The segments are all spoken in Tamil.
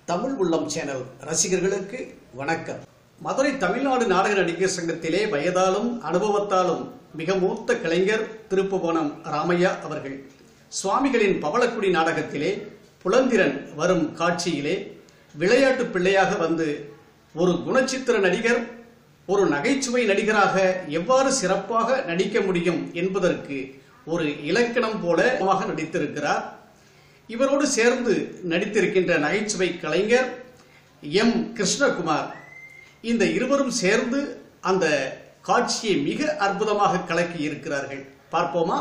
தமிழ் உள்ளம் சேனல் ரசிகர்களுக்கு வணக்கம் மதுரை தமிழ்நாடு நாடக நடிகர் சங்கத்திலே வயதாலும் அனுபவத்தாலும் மிக மூத்த கலைஞர் திருப்புவனம் ராமையா அவர்கள் சுவாமிகளின் பவளக்குடி நாடகத்திலே புலந்திரன் வரும் காட்சியிலே விளையாட்டு பிள்ளையாக வந்து ஒரு குணச்சித்திர நடிகர் ஒரு நகைச்சுவை நடிகராக எவ்வாறு சிறப்பாக நடிக்க முடியும் என்பதற்கு ஒரு இலக்கணம் போல நடித்திருக்கிறார் இவரோடு சேர்ந்து நடித்திருக்கின்ற நகைச்சுவை கலைஞர் எம் கிருஷ்ணகுமார் இந்த இருவரும் சேர்ந்து அந்த காட்சியை மிக அற்புதமாக கலக்கி இருக்கிறார்கள் பார்ப்போமா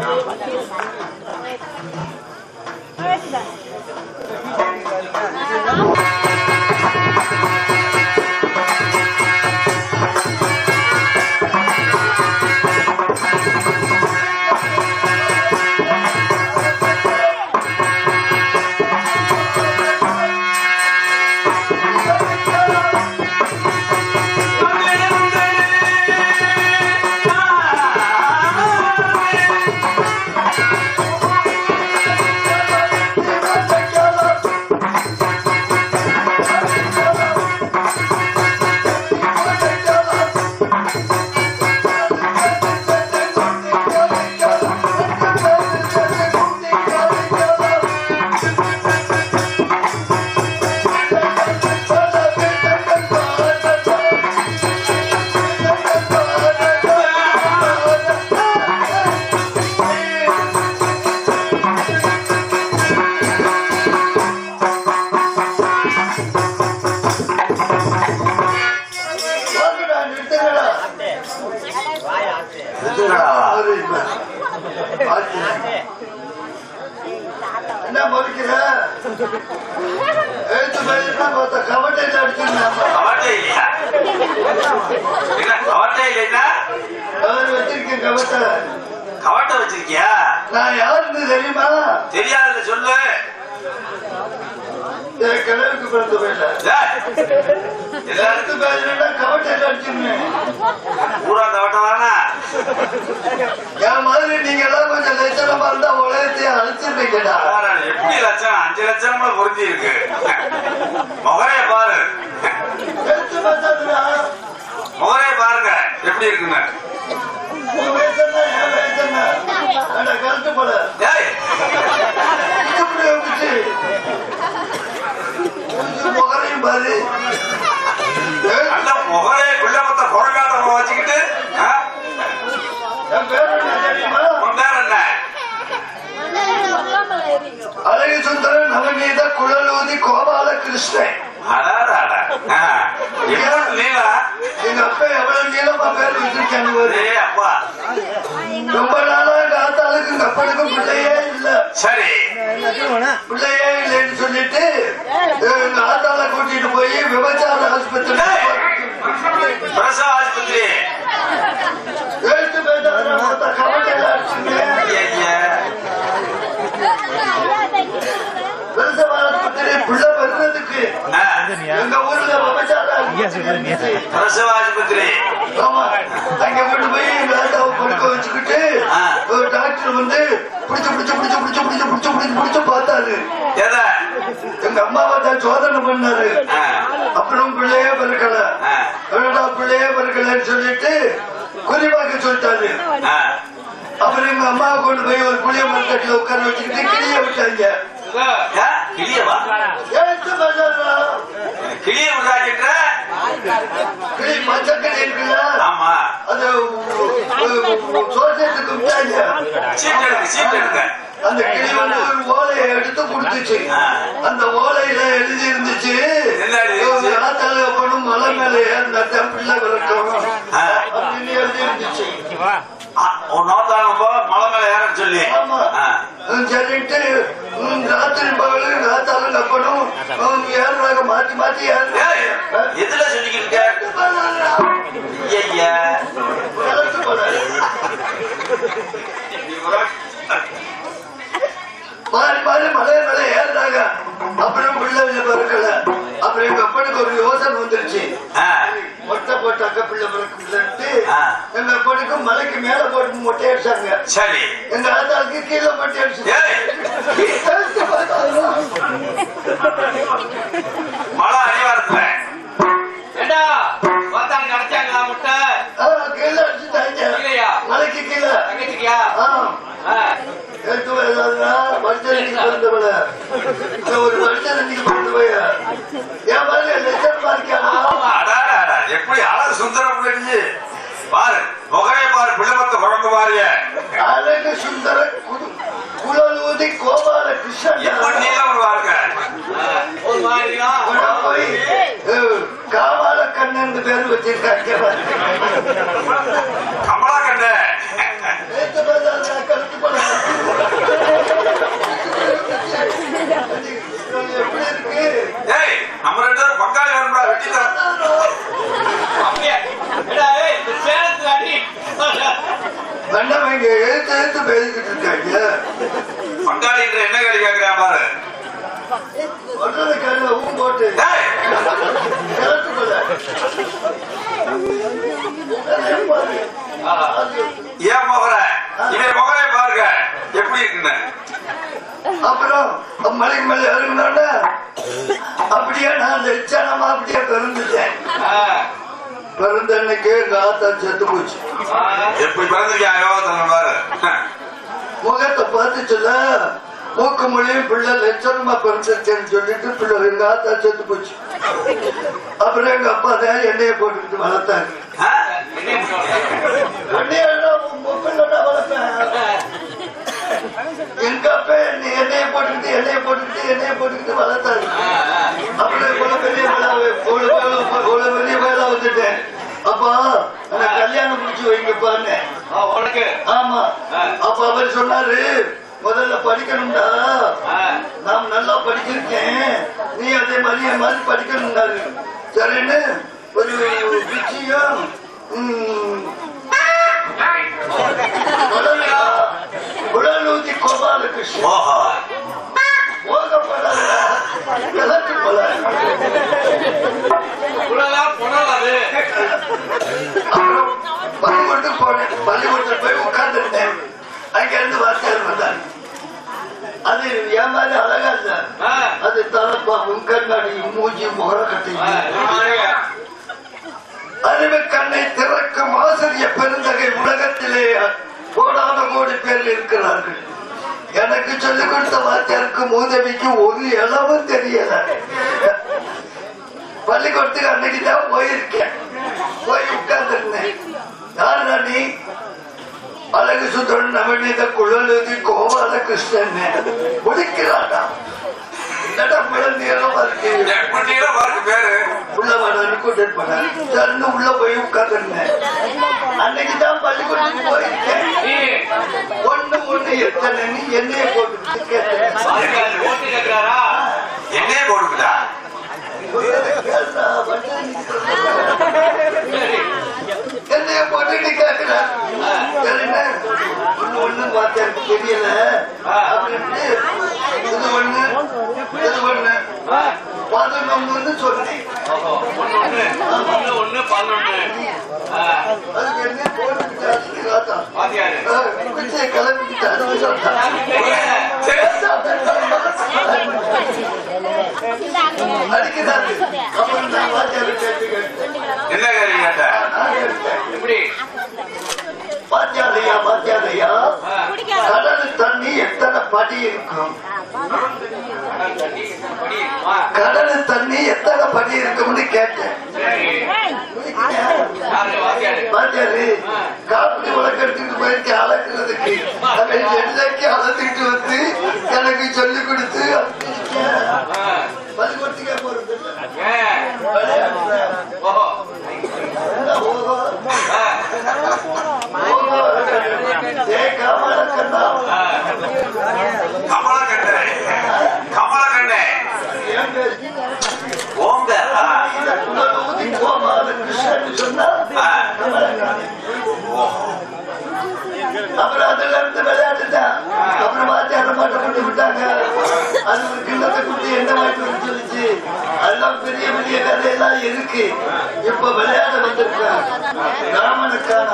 வாங்கடா, நிறுத்துங்கடா. அது இல்ல. பாத்து. என்ன முறைக்கிற? எழுத்து பயிரெல்லாம் பார்த்தா கவட்டையில அடிச்சிருந்தாங்க. அவர்கிட்ட இல்லையா என்ன அவர்கிட்ட இல்லைன்னா அவர் வச்சிருக்கேன் கவட்டை. கவட்டை வச்சிருக்கியா நான் யாருன்னு தெரியுமா தெரியாதுன்னு சொல்லு என் கிழவுக்கு பிறந்த போயில டேய், எல்லாரும் எழுத்து பயிரெல்லாம் கவட்டையில அடிச்சிருந்தேன் பூரா கவட்டை தானா என் மாதிரி நீங்க எல்லாம் கொஞ்சம் லட்சணமா இருந்தா உலகத்தையே அழிச்சிருப்பீங்கடா அதான் எப்படி லட்சம் அஞ்சு லட்சம்ல பொருத்தி இருக்கு முகரைய பாரு எழுத்து பார்த்தா முகரைய பாருங்க எப்படி இருக்குன்னு உன் வயசு என்ன என் வயசு என்ன அட கருத்து போல டேய், இப்படி வந்துச்சு. உன் முகரையும் பாரு நல்ல முகரைய குள்ளமத்த குரங்காத வச்சுக்கிட்டு ஆ? என் பேர் என்ன தெரியுமா உன் பேர் என்ன அழகு சுந்தரன் நவநீத குழலூதி கோபால கிருஷ்ணன் அடாடா, அடா. ஆ, இவ்வளவு நீளா எங்க அப்பா எவ்வளவு நீளமா பேர் வச்சிருக்காங்க பாரு. ஏய் அப்பா ரொம்ப நாளா எங்க ஆத்தாளுக்கு எங்க அப்பனுக்கும் பிள்ளையே இல்ல சரி பிள்ளையே இல்லைன்னு சொல்லிட்டு எங்க ஆத்தாள கூட்டிட்டு போய் விபச்சார ஆஸ்பத்திரி பிரசவ ஆஸ்பத்திரி எழுத்து பேசாத பார்த்தா கவட்டையில அடிச்சுங்க ஐயா பிரசவ ஆஸ்பத்திரி பிள்ளை பெறுறதுக்கு ஆ, எங்க ஊர்ல விபச்சார ஆஸ்பத்திரி பிரசவ ஆஸ்பத்திரி ஆமா அங்க கொண்டு போய் எங்க ஆத்தாவை படுக்க வச்சுக்கிட்டு ஆ. ஒரு டாக்டர் வந்து பிடிச்சு பிடிச்சு பிடிச்சு பிடிச்சு பிடிச்சு பிடிச்சு பிடிச்சு பிடிச்சு பார்த்தாரு எதை எங்க அம்மாவை தான் சோதனை பண்ணாரு ஆ, அப்புறம் பிள்ளையே பிறக்கல ஆ. என்னடா பிள்ளையே பிறக்கலன்னு சொல்லிட்டு குறிவாக்க சொல்லிட்டாரு ஆ. அப்புறம் எங்க அம்மாவை கொண்டு போய் ஒரு புளிய மரத்தட்டில் உட்கார வச்சுக்கிட்டு கிளிய விட்டாங்க ஆ, கிளியவா எழுத்து பஜாரா கிளிய விடாக்கிட்ட கிளி பச்சை கிளி இருக்குல்ல ஆமா அது சோசியத்துக்கு விட்டாங்க சீட் எடுங்க சீட் எடுங்க அந்த கிளி வந்து ஒரு ஓலையை எடுத்து கொடுத்துச்சு ஆ. அந்த ஓலையில எழுதி இருந்துச்சு என்ன எழுதிருந்துச்சு? ஆத்தால போனும் மலை மேல ஏறின பிள்ளை விளக்கம் ஆ. அப்படின்னு எழுதி இருந்துச்சு ஆ, உன் நோத்தாங்க போ மலை மேல ஏறன்னு சொல்லி ஆமா ஆ. ம், சரின்ட்டு ம், ராத்திரி பகலு ராத்தாலும் கப்பனும் ம், ஏறுறாங்க மாத்தி மாத்தி ஏய், ஏறுறாங்க எதுல சொல்லிக்கிட்டு இருக்க ஐயா எழுத்து போல. மாறி மாறி மலை மேல ஏறினாங்க அப்புறம் பிள்ளை பிறக்கல அப்புறம் எங்க அப்பனுக்கு ஒரு யோசனை வந்துருச்சு ஆ, மொட்டை போட்டு அக்க பிள்ளை பிறக்குதுன்ட்டு ஆ. எங்க அப்பனுக்கு மலைக்கு மேல போட்டு மொட்டை அடிச்சாங்க சரி எங்க ஆத்தாளுக்கு கீழே மொட்டை அடிச்சு ஏய், மழை அடிவாரத்துல ஏண்டா வாத்தாங்க அடைச்சாங்களா முட்டை ஆ, கீழே அடிச்சுட்டாங்க. கீழேயா? மலைக்கு கீழே தங்கச்சிக்கியா ஆ, ஆ. எடுத்து போயிடாதா? மனுஷன் இன்னைக்கு பிறந்தவள. இந்த ஒரு மனுஷன் இன்னைக்கு பிறந்தவய. என் மாதிரி லட்சணமா இருக்கியாடா? அடாடா, எப்படி அழகு சுந்தரம் தெரிஞ்சு பாரு முகையை பாரு பிள்ளைமத்த குழம்பு பாருங்க அழகு சுந்தர குடு- குழலூதி கோபால கிருஷ்ணன் எப்படி நீளம் பாருங்க ஒரு மாதிரியா உள்ள போய் அஹ், காவால கண்ணன் பேர் வச்சிருக்காங்க கமலா கண்ணு நேத்து பார்த்தா கழுத்து படம். எப்படி இருக்கு ஏய் நம்ம ரெண்டு பேரும் பங்காளி வரணும்டா வெட்டி தரேன் அப்படியே ஏடா ஏய் இந்த சேலத்துல அடி அண்ணன் இங்க எழுத்து எழுத்து பேசிக்கிட்டு இருக்காங்க பங்காளின்ற என்ன கேள்வி கேட்கிறேன் பாரு சொல்றது கண்ணு ஊ போட்டு ஏய் கிழக்கு போல ஏன் முகர இவன் முகரை பாருங்க எப்படி இருக்குன்னு அப்புறம் மலைக்கு மேல இறங்கினோட அப்படியே நான் லட்சணமா அப்படியே பிறந்துட்டேன் பிறந்த அன்னைக்கு எங்க ஆத்தா செத்து போச்சு எப்படி பிறந்திருக்கேன் யோகத்தனம் பாரு முகத்தை பார்த்துச்சுல மூக்கு மொழியும் பிள்ளை லட்சணமா பிறந்துருச்சேன்னு சொல்லிட்டு பிள்ளை எங்க ஆத்தா செத்து போச்சு அப்புறம் எங்க அப்பா தான் எண்ணெயை போட்டுக்கிட்டு வளர்த்தாங்க ஆ? எண்ணெய் பிள்ளை வளர்த்தேன் எங்க அப்பா என்னை- எண்ணெயை போட்டுக்கிட்டு எண்ணெயை போட்டுக்கிட்டு எண்ணெயை போட்டுக்கிட்டு வளர்த்தாரு அப்புறம் இவ்வளவு பெரிய வேலை இவ்வளவு வேலை- இவ்வளவு பெரிய வேலை வந்துட்டேன் அப்பா எனக்கு கல்யாணம் முடிச்சு வைங்கப்பான்னு உனக்கு ஆமா அப்ப அவர் சொன்னாரு முதல்ல படிக்கணும்டா நாம் நல்லா படிச்சிருக்கேன் நீ அதே மாதிரி என் மாதிரி படிக்கணும்னாரு சரின்னு ஒரு பிச்சியும் ம், உடலா உடலூதி கோபாலகிருஷ்ணன் ஓஹோ போகப்படாத கிழக்கு போல உலகம் புனல் அது அப்புறம் பள்ளிக்கூடத்துக்கு போனேன் பள்ளிக்கூடத்தில் போய் உட்கார்ந்துருந்தேன் அங்க இருந்து வாத்தியார் வந்தார் அது என் மாதிரி அழகா இல்ல ஆ. அது தலைப்பாவும் கண்ணாடியும் மூஞ்சி முகர ஆ, கட்டையும் இது மாதிரியா? அறிவு கண்ணை திறக்கும் ஆசிரிய பெருந்தகை உலகத்திலே கோடான கோடி பேர் இருக்கிறார்கள் எனக்கு சொல்லிக் கொடுத்த வாத்தியாருக்கு மூதவிக்கு ஒரு இளவும் தெரியல பள்ளிக்கூடத்துக்கு அன்னைக்கு தான் போயிருக்கேன் போய் உட்கார்ந்துருந்தேன் யாருடா நீ அழகு சுந்தரன் நவநீத குழலுதி கோபால கிருஷ்ணன் முடிக்கிறாடா என்னடா குழந்தையெல்லாம் இருக்கு எப்படி நீளம் பாருங்க பேரு உள்ள வரன்னு கூட்டிட்டு போனேன் சரின்னு உள்ள போய் உட்கார்ந்துருந்தேன் அன்னைக்கு தான் பள்ளிக்கூடத்துக்கு போயிருக்கேன் நீ ஒண்ணு ஒண்ணு எத்தனை நீ என்னைய போட்டு கேட்டேன் பாருங்க, ஓட்டு கேட்கிறாரா என்னையே போட்டுக்கிட்டா கேட்டா, என்னைய போட்டுட்டு கேட்கிறேன் சரிண்ணே ஒண்ணு ஒண்ணு பார்த்தா எனக்கு தெரியல அப்படின்ட்டு இது ஒண்ணு இது ஒண்ணு பதினொன்னு சொன்னேன் ஓஹோ, ஒண்ணு ஒண்ணு ஒண்ணு ஒண்ணு பதினொன்னு ஆ, அதுக்கு என்ன போட்டுக்கிட்டு அடிக்கிறாத்தா வாத்தியாரு குச்சியை கிளம்பிக்கிட்டு அடிக்கிறாத்தா சரி. அடிக்கிறாரு அப்புறம் நான் வாத்தியாரை கேட்டு கேட்டேன் என்ன கேள்வி கேட்ட நான் கேட்டேன் எப்படி வாத்தியாரையா வாத்தியாரையா ஆ, கடல் தண்ணி எத்தனை படி இருக்கும் தண்ணி படி இருக்குமா? கடல் தண்ணி எத்தனை படி இருக்கும்னு கேட்டேன் சரி யாரு வாத்தியாரு வாத்தியாரு காப்பி உலக எடுத்துட்டு போயிருக்கேன் அளக்குறதுக்கு அதை எல்லைக்கு அளந்துட்டு வந்து எனக்கு சொல்லி கொடுத்து அனுப்பிச்சிருக்கேன். ஆ, பள்ளிக்கூடத்துக்கே போறது இல்லை. ஏன் விளையாடுறேன். ஓஹோ என்ன ஓஹோ? ஆ, ஓஹோ. ஏய், காமாலக்கண்ணா. ஆ, கமலா கண்ணு கமலா கண்ணு ஏன் பேர்? ஓங்க ஆ. இந்த குலநூதி கோபால கிருஷ்ணன் சொன்னா ஆ. கமலக்கண்ணன். ஓஹோ அப்புறம் அதுல இருந்து விளையாட்டுதான் அப்புறம் வாத்தியார மாட்ட கொண்டு விட்டாங்க அது ஒரு கிண்ணத்தை குட்டி என்ன வாய்ப்பு சொல்லிச்சு அதெல்லாம் பெரிய பெரிய கதையெல்லாம் இருக்கு இப்ப விளையாட வந்திருக்கேன் ராமனுக்கான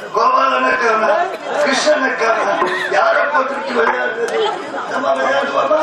கோபாலனுக்கான கிருஷ்ணனுக்கான யார போட்டுட்டு விளையாடுறது நம்ம விளையாடுவோமா